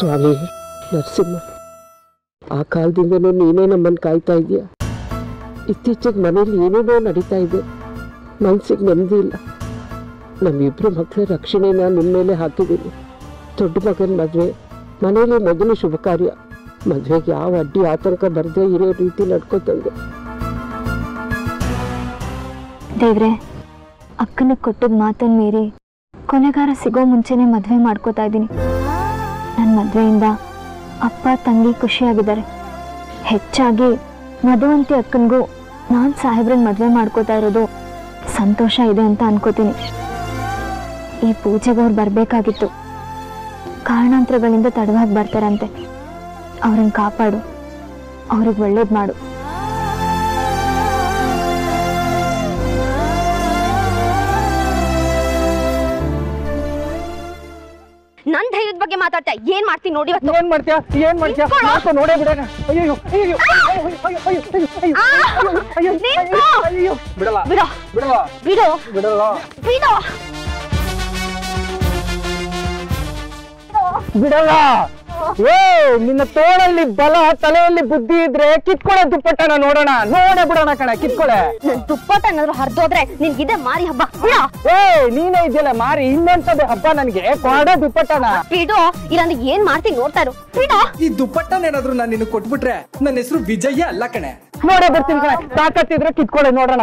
ಸ್ವಾಮಿ ನರಸಿಂಹ ಆ ಕಾಲದಿಂದನೂ ನೀನೇ ನಮ್ಮನ್ನು ಕಾಯ್ತಾ ಇದೀಯ ಇತ್ತೀಚೆಗೆ ಮನೇಲಿ ಏನೇನೋ ನಡೀತಾ ಇದೆ ಮನ್ಸಿಗೆ ನೆಮ್ಮದಿ ಇಲ್ಲ ನಮ್ಮಿಬ್ರು ಮಕ್ಕಳ ರಕ್ಷಣೆನ ನಿಮ್ಮ ಮೇಲೆ ಹಾಕಿದ್ದೀನಿ ದೊಡ್ಡ ಮಗನ ಮದುವೆ ಮನೇಲಿ ಮೊದಲು ಶುಭ ಕಾರ್ಯ ಮದುವೆಗೆ ಯಾವ ಅಡ್ಡಿ ಆತಂಕ ಬರದೇ ಇರೋ ರೀತಿ ನಡ್ಕೊತಂದೆ ದೇವ್ರೆ ಅಕ್ಕನಿಗೆ ಕೊಟ್ಟದ ಮಾತನ್ನು ಮೀರಿ ಕೊನೆಗಾರ ಸಿಗೋ ಮುಂಚೆನೆ ಮದುವೆ ಮಾಡ್ಕೋತಾ ಇದ್ದೀನಿ ನನ್ನ ಮದುವೆಯಿಂದ ಅಪ್ಪ ತಂಗಿ ಖುಷಿಯಾಗಿದ್ದಾರೆ ಹೆಚ್ಚಾಗಿ ಮಧುವಂತಿ ಅಕ್ಕನಿಗೂ ನಾನು ಸಾಹೇಬ್ರನ್ನ ಮದುವೆ ಮಾಡ್ಕೋತಾ ಇರೋದು ಸಂತೋಷ ಇದೆ ಅಂತ ಅನ್ಕೋತೀನಿ ಈ ಪೂಜೆಗೆ ಅವ್ರು ಬರಬೇಕಾಗಿತ್ತು ಕಾರಣಾಂತರಗಳಿಂದ ತಡವಾಗಿ ಬರ್ತಾರಂತೆ ಅವ್ರನ್ನ ಕಾಪಾಡು ಅವ್ರಿಗೆ ಒಳ್ಳೇದು ಮಾಡು ನನ್ ಧೈರ್ಯದ ಬಗ್ಗೆ ಮಾತಾಡ್ತಾ ಏನ್ ಮಾಡ್ತೀನಿ ನೋಡಿ ಇವತ್ತು ಏನ್ ಮಾಡ್ತೀಯ ಏನ್ ಮಾಡ್ತೀಯ ನಿಂತ್ಕೊಳ್ಳೋ. ನಾಲ್ಕು ನೋಡೇ ಬಿಡೋಣ ಅಯ್ಯೋ ಅಯ್ಯೋ ಅಯ್ಯೋ ಅಯ್ಯೋ ಅಯ್ಯೋ ಅಯ್ಯೋ ನಿಂತ್ಕೋ. ಅಯ್ಯೋ ಬಿಡಲ್ಲ ಬಿಡೋ ಬಿಡಲ್ಲ ಬಿಡು ಬಿಡಲ್ಲ ಬಿಡು ಬಿಡಲ್ಲ ಏ ನಿನ್ನ ತೋಳಲ್ಲಿ ಬಲ ತಲೆಯಲ್ಲಿ ಬುದ್ಧಿ ಇದ್ರೆ ಕಿತ್ಕೊಳೆ ದುಪ್ಪಟ್ಟನ ನೋಡೋಣ ನೋಡೇ ಬಿಡೋಣ ಕಣ ಕಿತ್ಕೊಳೆ ನನ್ ದುಪ್ಪಟ್ಟ ಏನಾದ್ರು ಹರಿದೋದ್ರೆ ನಿನ್ಗಿದೆ ಮಾರಿ ಹಬ್ಬ ಬಿಡ ಏ ನೀನೇ ಇದೆಯಲ್ಲ ಮಾರಿ ಇನ್ನೊಂದ್ಸದ ಹಬ್ಬ ನನ್ಗೆ ಕೊಡೆ ದುಪ್ಪಟ್ಟನ ಬಿಡು ಇಲ್ಲಾಂದ್ರೆ ಏನ್ ಮಾಡ್ತೀನಿ ನೋಡ್ತಾ ಇರು ಬಿಡು ಈ ದುಪ್ಪಟ್ಟನೇನಾದ್ರೂ ನಾನು ನಿನಗೆ ಕೊಟ್ಬಿಟ್ರೆ ನನ್ನ ಹೆಸರು ವಿಜಯ ಅಲ್ಲ ಕಣೆ ನೋಡೇ ಬರ್ತೀನಿ ಕಣ ತಾಕತ್ತಿದ್ರೆ ಕಿತ್ಕೊಳೆ ನೋಡೋಣ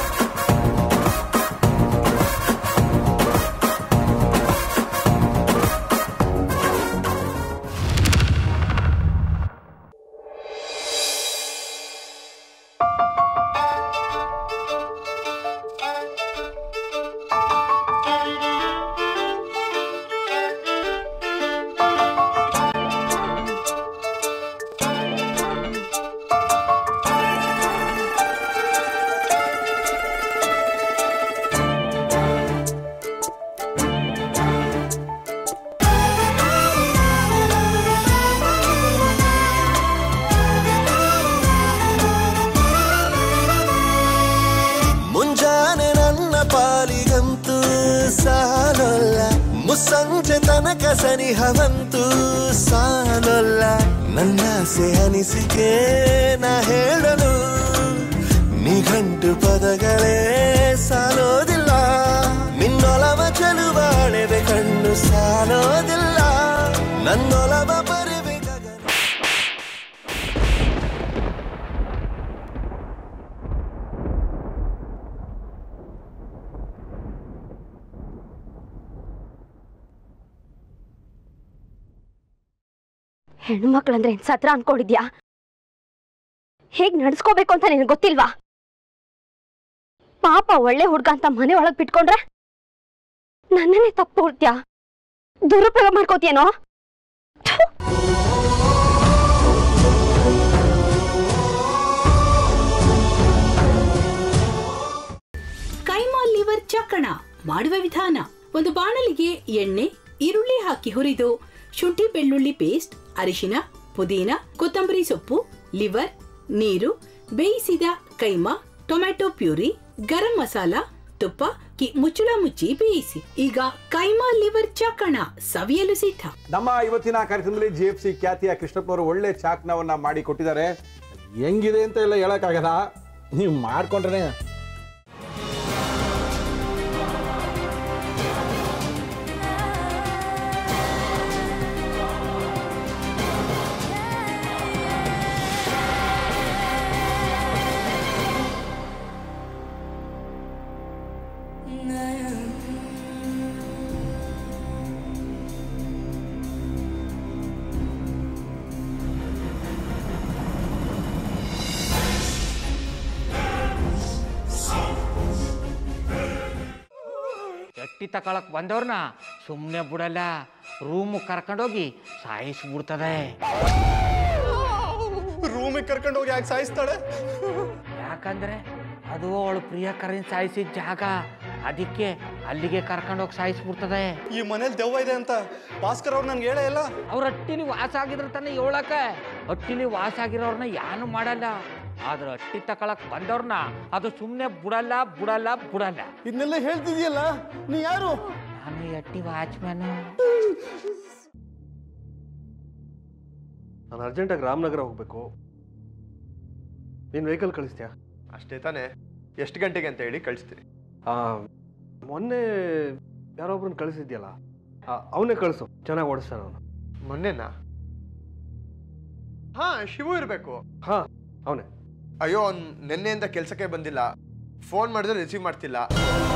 ಮುಂಜಾನೆ ನನ್ನ ಪಾಲಿಗಂತೂ ಸಾಲೊಲ್ಲ ಮುಸ್ಸಂಜೆ ತನಕ ಸನಿಹವಂತೂ ಸಾಲೊಲ್ಲ ನನ್ನಾಸೆ ಅನಿಸಿಕೆ ನಾ ಹೇಳಲು ನಿಘಂಟು ಪದಗಳೇ ಸಾಲೋದಿಲ್ಲ ನಿನ್ನೊಲವ ಚೆಲುವಾಳೆವೆ ಕಣ್ಣು ಸಾಲೋದಿಲ್ಲ ನನ್ನೊಲವ ಪರಿವೆ ಗಗನ ಹೆಣ್ಣು ಮಕ್ಳಂದ್ರೆ ಏನ್ ಸತ್ರ ಅನ್ಕೊಂಡಿದ್ಯಾ ಹೇಗ್ ನಡ್ಸ್ಕೋಬೇಕು ಅಂತ ನಿನಗೆ ಗೊತ್ತಿಲ್ವಾ ಪಾಪ ಒಳ್ಳೆ ಹುಡ್ಗ ಅಂತ ಮನೆ ಒಳಗ್ ಬಿಟ್ಕೊಂಡ್ರೆ ನನ್ನನ್ನೇ ತಪ್ಪು ಹೊಡ್ತ್ಯಾ ದುರುಪಯೋಗ ಮಾಡ್ಕೋತಿಯೇನೋ ಕೈಮಾ ಲಿವರ್ ಚಕ್ಕಣ ಮಾಡುವ ವಿಧಾನ ಒಂದು ಬಾಣಲಿಗೆ ಎಣ್ಣೆ ಈರುಳ್ಳಿ ಹಾಕಿ ಹುರಿದು ಶುಂಠಿ ಬೆಳ್ಳುಳ್ಳಿ ಪೇಸ್ಟ್ ಅರಿಶಿನ ಪುದೀನ ಕೊತ್ತಂಬರಿ ಸೊಪ್ಪು ಲಿವರ್ ನೀರು ಬೇಯಿಸಿದ ಕೈಮಾ ಟೊಮ್ಯಾಟೊ ಪ್ಯೂರಿ ಗರಂ ಮಸಾಲ ತುಪ್ಪ ಕಿ ಮುಚ್ಚಳ ಮುಚ್ಚಿ ಬೇಯಿಸಿ ಈಗ ಕೈಮಾ ಲಿವರ್ ಚಕ್ಕಣ ಸವಿಯಲು ಸಿದ್ಧ ನಮ್ಮ ಇವತ್ತಿನ ಕಾರ್ಯಕ್ರಮದಲ್ಲಿ ಜಿ ಎಫ್ ಸಿ ಖ್ಯಾತಿಯ ಕೃಷ್ಣಪ್ಪನವರು ಒಳ್ಳೆ ಚಾಕ್ನವನ್ನ ಮಾಡಿ ಕೊಟ್ಟಿದ್ದಾರೆ ಹೆಂಗಿದೆ ಅಂತ ಎಲ್ಲ ಹೇಳಕ್ಕಾಗಲ್ಲ ನೀವು ಮಾಡ್ಕೊಂಡ್ರೆ ಎಟ್ಟಿ ತಕೊಳಕ್ ಬಂದವ್ರನ್ನ ಸುಮ್ಮನೆ ಬಿಡಲ್ಲ ರೂಮ್ ಕರ್ಕೊಂಡೋಗಿ ಸಾಯಿಸ್ಬಿಡ್ತದೆ ರೂಮಿಗೆ ಕರ್ಕೊಂಡು ಹೋಗಿ ಯಾಕೆ ಸಾಯಿಸ್ತಾಳೆ ಯಾಕಂದ್ರೆ ಅದು ಅವಳು ಪ್ರಿಯಕರನ್ ಸಾಯಿಸಿದ ಜಾಗ ಅದಕ್ಕೆ ಅಲ್ಲಿಗೆ ಕರ್ಕೊಂಡೋಗಿ ಸಾಯಿಸ್ಬಿಡ್ತದೆ ಈ ಮನೇಲಿ ದೆವ್ವ ಇದೆ ಅಂತ ಭಾಸ್ಕರ್ ಅವ್ರು ನನ್ಗೆ ಹೇಳೇ ಇಲ್ಲ ಅವ್ರ ಹಟ್ಟಿಲಿ ವಾಸ ಆಗಿದ್ರ ತಾನೆ ಹೇಳಕ ಹಟ್ಟಿಲಿ ವಾಸ ಆಗಿರೋರ್ನ ಯಾನು ಮಾಡಲ್ಲ ಆದ್ರೆ ಹಟ್ಟಿ ತಕೊಳಕ್ ಬಂದವ್ರನ್ನ ಅದು ಸುಮ್ಮನೆ ಬಿಡಲ್ಲ ಬಿಡಲ್ಲ ಬಿಡಲ್ಲ ಇದನ್ನೆಲ್ಲ ಹೇಳ್ತಿದ್ಯಲ್ಲ ನೀ ಯಾರು ನಾನು ಈ ಹಟ್ಟಿ ವಾಚ್ಮ್ಯಾನು ನಾನು ಅರ್ಜೆಂಟಾಗಿ ರಾಮನಗರ ಹೋಗಬೇಕು ನೀನು ವೆಹಿಕಲ್ ಕಳಿಸ್ತೀಯಾ ಅಷ್ಟೇ ತಾನೇ ಎಷ್ಟು ಗಂಟೆಗೆ ಅಂತ ಹೇಳಿ ಕಳಿಸ್ತೀನಿ ಮೊನ್ನೆ ಯಾರೊಬ್ರನ್ನ ಕಳಿಸಿದ್ಯಲ್ಲ ಅವನೇ ಕಳಿಸು ಚೆನ್ನಾಗಿ ಓಡಿಸ್ತಾನೆ ಅವನು ಮೊನ್ನೆನಾ ಹಾ ಶಿವು ಇರಬೇಕು ಹಾ ಅವನೇ ಅಯ್ಯೋ ಅವ್ನು ನಿನ್ನೆಯಿಂದ ಕೆಲಸಕ್ಕೆ ಬಂದಿಲ್ಲ ಫೋನ್ ಮಾಡಿದ್ರೆ ರಿಸೀವ್ ಮಾಡ್ತಿಲ್ಲ